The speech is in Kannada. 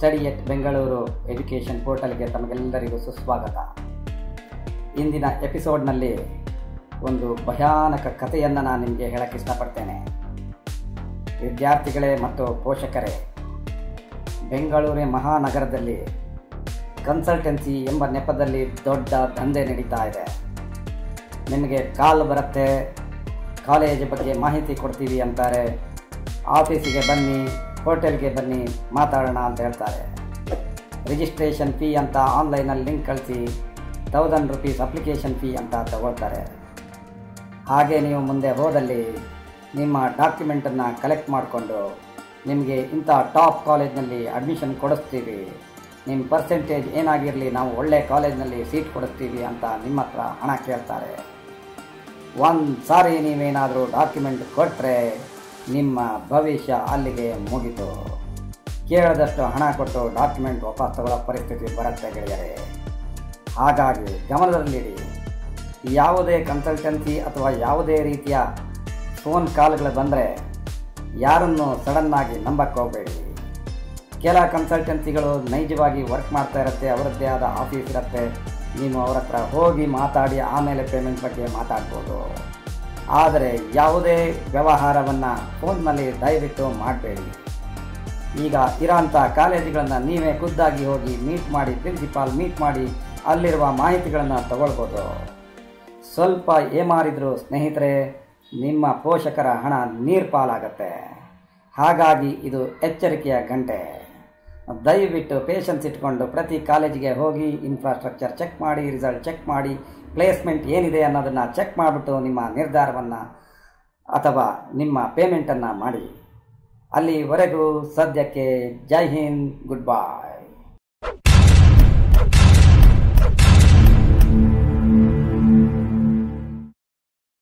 ಸ್ಟಡಿ ಎಟ್ ಬೆಂಗಳೂರು ಎಜುಕೇಷನ್ ಪೋರ್ಟಲ್ಗೆ ತಮಗೆಲ್ಲರಿಗೂ ಸುಸ್ವಾಗತ ಇಂದಿನ ಎಪಿಸೋಡ್ನಲ್ಲಿ ಒಂದು ಭಯಾನಕ ಕಥೆಯನ್ನು ನಾನು ನಿಮಗೆ ಹೇಳಕ್ಕೆ ಇಷ್ಟಪಡ್ತೇನೆ ವಿದ್ಯಾರ್ಥಿಗಳೇ ಮತ್ತು ಪೋಷಕರೇ ಬೆಂಗಳೂರಿನ ಮಹಾನಗರದಲ್ಲಿ ಕನ್ಸಲ್ಟೆನ್ಸಿ ಎಂಬ ನೆಪದಲ್ಲಿ ದೊಡ್ಡ ದಂಧೆ ನಡೀತಾ ಇದೆ ನಿಮಗೆ ಕಾಲ್ ಬರುತ್ತೆ ಕಾಲೇಜ್ ಬಗ್ಗೆ ಮಾಹಿತಿ ಕೊಡ್ತೀವಿ ಅಂತಾರೆ ಆಫೀಸಿಗೆ ಬನ್ನಿ ಹೋಟೆಲ್ಗೆ ಬನ್ನಿ ಮಾತಾಡೋಣ ಅಂತ ಹೇಳ್ತಾರೆ ರಿಜಿಸ್ಟ್ರೇಷನ್ ಫೀ ಅಂತ ಆನ್ಲೈನಲ್ಲಿ ಲಿಂಕ್ ಕಳಿಸಿ ತೌಸಂಡ್ ರುಪೀಸ್ ಅಪ್ಲಿಕೇಶನ್ ಫೀ ಅಂತ ತಗೊಳ್ತಾರೆ ಹಾಗೆ ನೀವು ಮುಂದೆ ಹೋದಲ್ಲಿ ನಿಮ್ಮ ಡಾಕ್ಯುಮೆಂಟನ್ನು ಕಲೆಕ್ಟ್ ಮಾಡಿಕೊಂಡು ನಿಮಗೆ ಇಂಥ ಟಾಪ್ ಕಾಲೇಜ್ನಲ್ಲಿ ಅಡ್ಮಿಷನ್ ಕೊಡಿಸ್ತೀವಿ ನಿಮ್ಮ ಪರ್ಸೆಂಟೇಜ್ ಏನಾಗಿರಲಿ ನಾವು ಒಳ್ಳೆ ಕಾಲೇಜ್ನಲ್ಲಿ ಸೀಟ್ ಕೊಡಿಸ್ತೀವಿ ಅಂತ ನಿಮ್ಮ ಹತ್ರ ಹಣ ಕೇಳ್ತಾರೆ ಒಂದು ಸಾರಿ ನೀವೇನಾದರೂ ಡಾಕ್ಯುಮೆಂಟ್ ಕೊಟ್ಟರೆ ನಿಮ್ಮ ಭವಿಷ್ಯ ಅಲ್ಲಿಗೆ ಮುಗಿತು ಕೇಳದಷ್ಟು ಹಣ ಕೊಟ್ಟು ಡಾಕ್ಯುಮೆಂಟ್ ವಾಪಸ್ ತಗೊಳ್ಳೋ ಪರಿಸ್ಥಿತಿ ಬರುತ್ತೆ ಗೆಳೆಯರೆ ಹಾಗಾಗಿ ಗಮನದಲ್ಲಿಡಿ ಯಾವುದೇ ಕನ್ಸಲ್ಟೆನ್ಸಿ ಅಥವಾ ಯಾವುದೇ ರೀತಿಯ ಫೋನ್ ಕಾಲ್ಗಳು ಬಂದರೆ ಯಾರನ್ನು ಸಡನ್ನಾಗಿ ನಂಬಕ್ಕೆ ಹೋಗಬೇಡಿ ಕೆಲ ಕನ್ಸಲ್ಟೆನ್ಸಿಗಳು ನೈಜವಾಗಿ ವರ್ಕ್ ಮಾಡ್ತಾ ಇರುತ್ತೆ ಅವರದ್ದೇ ಆದ ಆಫೀಸ್ ಇರುತ್ತೆ ನೀವು ಅವರ ಹತ್ರ ಹೋಗಿ ಮಾತಾಡಿ ಆಮೇಲೆ ಪೇಮೆಂಟ್ ಬಗ್ಗೆ ಮಾತಾಡ್ಬೋದು ಆದರೆ ಯಾವುದೇ ವ್ಯವಹಾರವನ್ನು ಫೋನ್ನಲ್ಲಿ ದಯವಿಟ್ಟು ಮಾಡಬೇಡಿ ಈಗ ಇರೋಂಥ ಕಾಲೇಜುಗಳನ್ನು ನೀವೇ ಖುದ್ದಾಗಿ ಹೋಗಿ ಮೀಟ್ ಮಾಡಿ ಪ್ರಿನ್ಸಿಪಾಲ್ ಮೀಟ್ ಮಾಡಿ ಅಲ್ಲಿರುವ ಮಾಹಿತಿಗಳನ್ನು ತಗೊಳ್ಬೋದು ಸ್ವಲ್ಪ ಏಮಾರಿದ್ರು ಸ್ನೇಹಿತರೆ ನಿಮ್ಮ ಪೋಷಕರ ಹಣ ನೀರ್ಪಾಲಾಗತ್ತೆ ಹಾಗಾಗಿ ಇದು ಎಚ್ಚರಿಕೆಯ ಗಂಟೆ ದಯವಿಟ್ಟು ಪೇಷನ್ಸ್ ಇಟ್ಕೊಂಡು ಪ್ರತಿ ಕಾಲೇಜಿಗೆ ಹೋಗಿ ಇನ್ಫ್ರಾಸ್ಟ್ರಕ್ಚರ್ ಚೆಕ್ ಮಾಡಿ ರಿಸಲ್ಟ್ ಚೆಕ್ ಮಾಡಿ ಪ್ಲೇಸ್ಮೆಂಟ್ ಏನಿದೆ ಅನ್ನೋದನ್ನು ಚೆಕ್ ಮಾಡಿಬಿಟ್ಟು ನಿಮ್ಮ ನಿರ್ಧಾರವನ್ನು ಅಥವಾ ನಿಮ್ಮ ಪೇಮೆಂಟನ್ನು ಮಾಡಿ ಅಲ್ಲಿವರೆಗೂ ಸದ್ಯಕ್ಕೆ ಜೈ ಹಿಂದ್ ಗುಡ್ ಬಾಯ್